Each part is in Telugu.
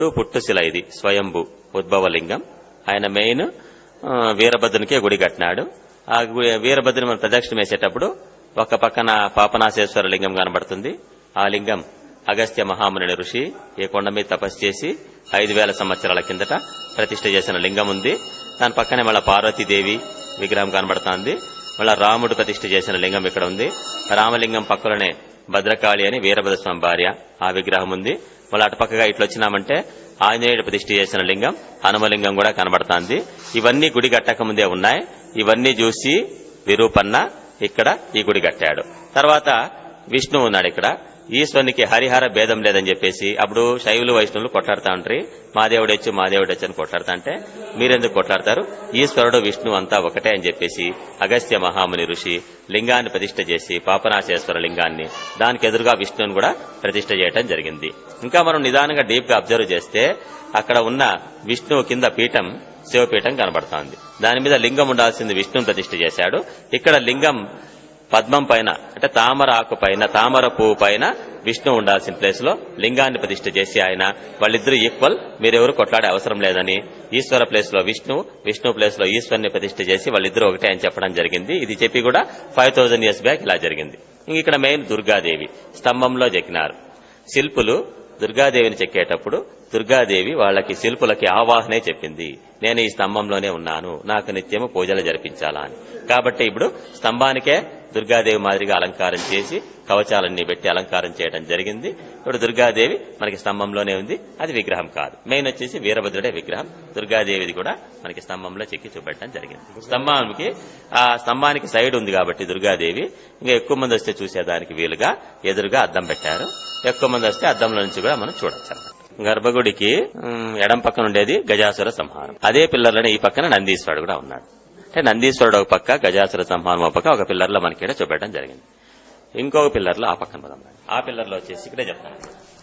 పుట్టుశిల ఇది స్వయంభు ఉద్భవలింగం ఆయన మెయిన్ ఆ, వీరభద్రునికే గుడి కట్టినాడు ఆ గు- వీరభద్రుని మనం ప్రదక్షిణ వేసేటప్పుడు ఒక పక్కన పాపనాశేశ్వర లింగం కనబడుతుంది ఆ లింగం అగస్త్య మహాముని ఋషి ఏ కొండ మీద తపస్సు చేసి ఐదు వేల సంవత్సరాల కిందట ప్రతిష్ఠ చేసిన లింగం ఉంది దాని పక్కనే మళ్ళా పార్వతీదేవి విగ్రహం కనబడుతోంది మళ్ళా రాముడు ప్రతిష్ఠ చేసిన లింగం ఇక్కడ ఉంది రామలింగం పక్కలోనే భద్రకాళి అని వీరభద్ర స్వామి భార్య ఆ విగ్రహం ఉంది మళ్ళీ అటుపక్కగా ఇట్లా వచ్చినామంటే ఆంజనేయుడు ప్రతిష్ఠ చేసిన లింగం హనుమలింగం కూడా కనబడుతోంది ఇవన్నీ గుడి కట్టక ముందే ఉన్నాయి ఇవన్నీ చూసి విరూపన్న ఇక్కడ ఈ గుడి కట్టాడు తర్వాత విష్ణువు ఉన్నాడు ఇక్కడ ఈశ్వరునికి హరిహర భేదం లేదని చెప్పేసి అప్పుడు శైవులు వైష్ణవులు కొట్లాడుతా ఉంటారు మా దేవుడు వచ్చి మా దేవుడు వచ్చి అని కొట్లాడుతా అంటే మీరెందుకు కొట్లాడతారు ఈశ్వరుడు విష్ణువు అంతా ఒకటే అని చెప్పేసి అగస్త్య మహాముని ఋషి లింగాన్ని ప్రతిష్ఠ చేసి పాపనాశేశ్వర లింగాన్ని దానికి ఎదురుగా విష్ణువుని కూడా ప్రతిష్ఠ చేయటం జరిగింది ఇంకా మనం నిదానంగా డీప్ గా అబ్జర్వ్ చేస్తే అక్కడ ఉన్న విష్ణువు కింద పీఠం శివపీఠం కనబడుతోంది దాని మీద లింగం ఉండాల్సింది విష్ణువు ప్రతిష్ఠ చేశాడు ఇక్కడ లింగం పద్మం పైన అంటే తామర ఆకు పైన తామర పువ్వు పైన విష్ణు ఉండాల్సిన ప్లేస్ లో లింగాన్ని ప్రతిష్ఠ చేసి ఆయన వాళ్ళిద్దరూ ఈక్వల్ మీరెవరు కొట్లాడే అవసరం లేదని ఈశ్వర ప్లేస్ లో విష్ణు విష్ణు ప్లేస్ లో ఈశ్వరుని ప్రతిష్ఠ చేసి వాళ్ళిద్దరూ ఒకటే అని చెప్పడం జరిగింది ఇది చెప్పి కూడా ఫైవ్ థౌజండ్ ఇయర్స్ బ్యాక్ ఇలా జరిగింది ఇంక ఇక్కడ మెయిన్ దుర్గాదేవి స్తంభంలో చెక్కినారు శిల్పులు దుర్గాదేవిని చెక్కేటప్పుడు దుర్గాదేవి వాళ్ళకి శిల్పులకి ఆవాహనే చెప్పింది నేను ఈ స్తంభంలోనే ఉన్నాను నాకు నిత్యము పూజలు జరిపించాలా అని కాబట్టి ఇప్పుడు స్తంభానికే దుర్గాదేవి మాదిరిగా అలంకారం చేసి కవచాలన్నీ పెట్టి అలంకారం చేయడం జరిగింది ఇప్పుడు దుర్గాదేవి మనకి స్తంభంలోనే ఉంది అది విగ్రహం కాదు మెయిన్ వచ్చేసి వీరభద్రుడే విగ్రహం దుర్గాదేవిది కూడా మనకి స్తంభంలో చెక్కి చూపెట్టడం జరిగింది స్తంభానికి ఆ స్తంభానికి సైడ్ ఉంది కాబట్టి దుర్గాదేవి ఇంకా ఎక్కువ మంది వస్తే చూసేదానికి వీలుగా ఎదురుగా అద్దం పెట్టారు ఎక్కువ మంది వస్తే అద్దంలో నుంచి కూడా మనం చూడొచ్చు అన్నమాట గర్భగుడికి ఉమ్, ఎడం పక్కన ఉండేది గజాసుర సంహారం అదే పిల్లర్లోనే ఈ పక్కన నందీశ్వరుడు కూడా ఉన్నాడు అంటే నందీశ్వరుడు ఒక పక్క గజాసుర సంహారం ఒక పక్క ఒక పిల్లర్లో మనకి ఇక్కడ చూపెట్టడం జరిగింది ఇంకొక పిల్లర్లో ఆ పక్కన పదం ఆ పిల్లర్లో వచ్చేసి ఇక్కడే చెప్తాను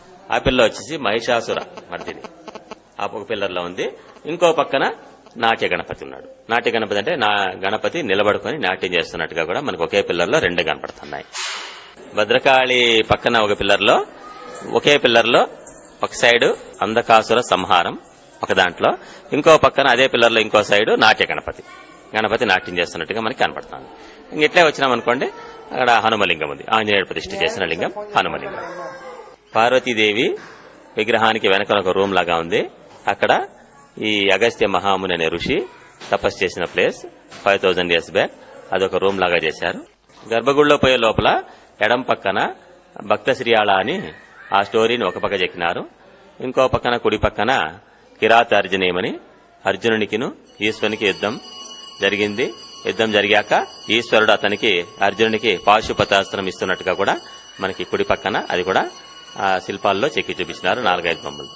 ఆ పిల్లర్ వచ్చేసి మహిషాసుర మర్దిని ఆ ఒక పిల్లర్లో ఉంది ఇంకో పక్కన నాట్య గణపతి ఉన్నాడు నాట్య గణపతి అంటే నా గణపతి నిలబడుకొని నాట్యం చేస్తున్నట్టుగా కూడా మనకు ఒకే పిల్లర్లో రెండు కనపడుతున్నాయి భద్రకాళి పక్కన ఒక పిల్లర్లో ఒకే పిల్లర్లో ఒక సైడ్ అంధకాసుర సంహారం ఒక దాంట్లో ఇంకో పక్కన అదే పిల్లర్లో ఇంకో సైడ్ నాట్య గణపతి గణపతి నాట్యం చేస్తున్నట్టుగా మనకి కనపడుతుంది ఇంక ఇట్లే వచ్చినాం అనుకోండి అక్కడ హనుమలింగం ఉంది ఆంజనేయుడు ప్రతిష్ఠ చేసిన లింగం హనుమలింగం పార్వతీదేవి విగ్రహానికి వెనక ఒక రూమ్ లాగా ఉంది అక్కడ ఈ అగస్త్య మహాముని అనే ఋషి తపస్సు చేసిన place five thousand years back అదొక రూమ్ లాగా చేశారు గర్భగుడిలో పోయే లోపల ఎడం పక్కన భక్త శ్రీయాళ అని ఆ స్టోరీని ఒక పక్క చెక్కినారు ఇంకో పక్కన కుడి పక్కన కిరాత అర్జునేయమని అర్జునునికిను ఈశ్వరునికి యుద్ధం జరిగింది యుద్ధం జరిగాక ఈశ్వరుడు అతనికి అర్జునునికి పాశుపతాస్త్రం ఇస్తున్నట్టుగా కూడా మనకి కుడి పక్కన అది కూడా ఆ శిల్పాల్లో చెక్కి చూపించినారు నాలుగైదు బొమ్మలు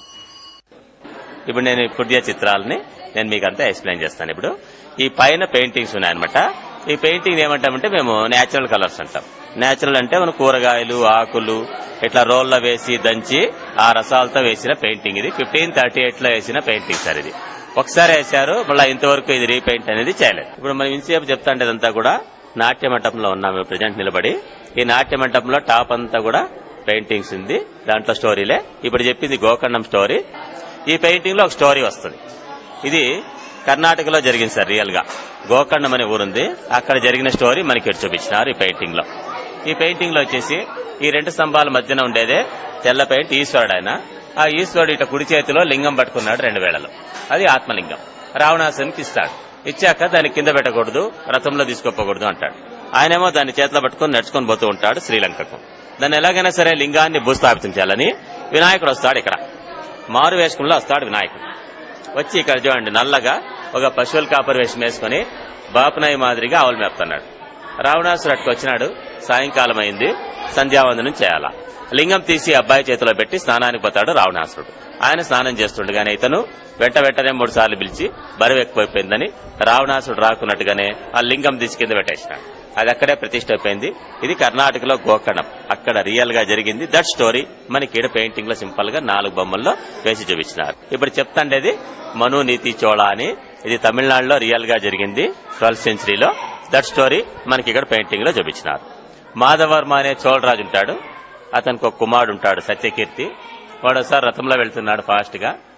ఇప్పుడు నేను పుట్టిన చిత్రాలని నేను మీకు అంతా ఎక్స్ప్లెయిన్ చేస్తాను ఇప్పుడు ఈ పైన పెయింటింగ్స్ ఉన్నాయన్నమాట ఈ పెయింటింగ్ ఏమంటామంటే మేము నేచురల్ కలర్స్ అంటాం నేచురల్ అంటే మన కూరగాయలు ఆకులు ఇట్లా రోల్లో వేసి దంచి ఆ రసాలతో వేసిన పెయింటింగ్ ఇది ఫిఫ్టీన్ థర్టీ ఎయిట్ లో వేసిన పెయింటింగ్ సార్ ఇది ఒకసారి వేశారు మళ్ళీ ఇంతవరకు ఇది రీపెయింట్ అనేది చేయలేదు ఇప్పుడు మనం ఇంతసేపు చెప్తా అంటే ఇదంతా కూడా నాట్య మంటపంలో ఉన్నాము ప్రజెంట్ నిలబడి ఈ నాట్య మంటపంలో టాప్ అంతా కూడా పెయింటింగ్స్ ఉంది దాంట్లో స్టోరీలే ఇప్పుడు చెప్పింది గోకర్ణం స్టోరీ ఈ పెయింటింగ్ లో ఒక స్టోరీ వస్తుంది ఇది కర్ణాటకలో జరిగింది సార్ రియల్ గా గోకర్ణం అనే ఊరుంది అక్కడ జరిగిన స్టోరీ మనకి ఇక్కడ చూపించినారు ఈ పెయింటింగ్ లో ఈ పెయింటింగ్ లో వచ్చేసి ఈ రెండు స్తంభాల మధ్యన ఉండేదే తెల్ల పెయింట్ ఈశ్వరుడు ఆయన ఆ ఈశ్వరుడు ఇట కుడి చేతిలో లింగం పట్టుకున్నాడు రెండు వేళలో అది ఆత్మలింగం రావణాసునికి ఇస్తాడు ఇచ్చాక దాన్ని కింద పెట్టకూడదు రథంలో తీసుకోపోకూడదు అంటాడు ఆయనేమో దాన్ని చేతిలో పట్టుకొని నడుచుకొని పోతూ ఉంటాడు శ్రీలంకకు దాన్ని ఎలాగైనా సరే లింగాన్ని భూస్థాపితం చేయాలని వినాయకుడు వస్తాడు ఇక్కడ మారు వేషకంలో వస్తాడు వినాయకుడు వచ్చి ఇక్కడ చూడండి నల్లగా ఒక పశువుల కాపరి వేషం వేసుకుని బాపనాయి మాదిరిగా ఆవులు మేపుతున్నాడు రావణాసుడు అట్టుకు వచ్చినాడు సాయంకాలం అయింది సంధ్యావందనం చేయాలా లింగం తీసి అబ్బాయి చేతిలో పెట్టి స్నానానికి పోతాడు రావణాసురుడు ఆయన స్నానం చేస్తుండగానే ఇతను వెంట వెంటనే మూడు సార్లు పిలిచి బరువు ఎక్కువైపోయిందని రావణాసుడు రాకున్నట్టుగానే ఆ లింగం తీసి కింద పెట్టేసినాడు అది అక్కడే ప్రతిష్ట అయిపోయింది ఇది కర్ణాటకలో గోకర్ణం అక్కడ రియల్ గా జరిగింది దట్ స్టోరీ మనకి ఈడ పెయింటింగ్ లో సింపుల్ గా నాలుగు బొమ్మల్లో వేసి చూపించినారు ఇప్పుడు చెప్తాండేది మను నీతి చోళ అని ఇది తమిళనాడులో రియల్ గా జరిగింది ట్వెల్త్ సెంచరీలో దట్ స్టోరీ మనకి ఇక్కడ పెయింటింగ్ లో చూపించినారు మాధవర్మ అనే చోళరాజు ఉంటాడు అతనికి ఒక కుమారుడు ఉంటాడు సత్యకీర్తి వాడు ఒకసారి రథంలో వెళ్తున్నాడు ఫాస్ట్ గా